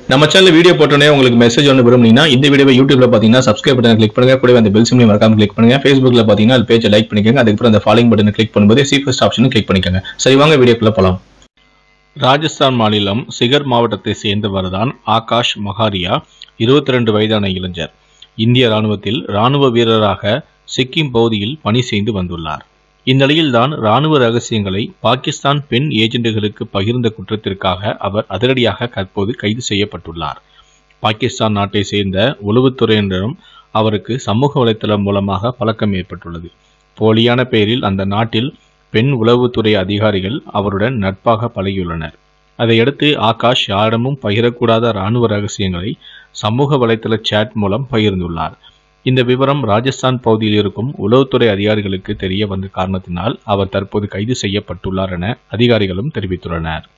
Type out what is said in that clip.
நம்ம channel video போட்டோன்னே உங்களுக்கு மெசேஜ் ஒன்று விரும்புனீங்கன்னா இந்த வீடியோவை யூடியூப்ல பார்த்தீங்கன்னா சப்ஸ்கிரைப் பட்டன் கிளிக் பண்ணுங்க கூடவே அந்த பெல் சிம்லையும் மறக்காம கிளிக் பண்ணுங்க ஃபேஸ்புக்ல பார்த்தீங்கன்னா அது பேஜை லைக் பண்ணிக்கோங்க அதுக்கப்புறம் அந்த ஃபாலோயிங் பட்டனை கிளிக் பண்ணும்போது சி ஃபர்ஸ்ட் ஆப்ஷனும் கிளிக் பண்ணிக்கோங்க சரி வாங்க வீடியோக்குள்ள போலாம் ராஜஸ்தான் மாநிலம் சிகர் மாவட்டத்தை சேர்ந்தவர் தான் ஆகாஷ் மகாரியா இருபத்தி ரெண்டு வயதான இளைஞர் இந்திய ராணுவத்தில் ராணுவ வீரராக சிக்கிம் பகுதியில் பணி செய்து வந்துள்ளார் இந்நிலையில்தான் ராணுவ ரகசியங்களை பாகிஸ்தான் பெண் ஏஜென்ட்டுகளுக்கு பகிர்ந்த குற்றத்திற்காக அவர் அதிரடியாக தற்போது கைது செய்யப்பட்டுள்ளார் பாகிஸ்தான் நாட்டை சேர்ந்த உளவுத்துறையினரும் அவருக்கு சமூக வலைத்தளம் மூலமாக பழக்கம் ஏற்பட்டுள்ளது போலியான பெயரில் அந்த நாட்டில் பெண் உளவுத்துறை அதிகாரிகள் அவருடன் நட்பாக பழகியுள்ளனர் அதையடுத்து ஆகாஷ் யாரிடமும் பகிரக்கூடாத ராணுவ ரகசியங்களை சமூக வலைத்தள சேட் மூலம் பகிர்ந்துள்ளார் இந்த விவரம் ராஜஸ்தான் பகுதியில் இருக்கும் உளவுத்துறை அதிகாரிகளுக்கு தெரிய வந்த காரணத்தினால் அவர் தற்போது கைது செய்யப்பட்டுள்ளார் என அதிகாரிகளும் தெரிவித்துள்ளனர்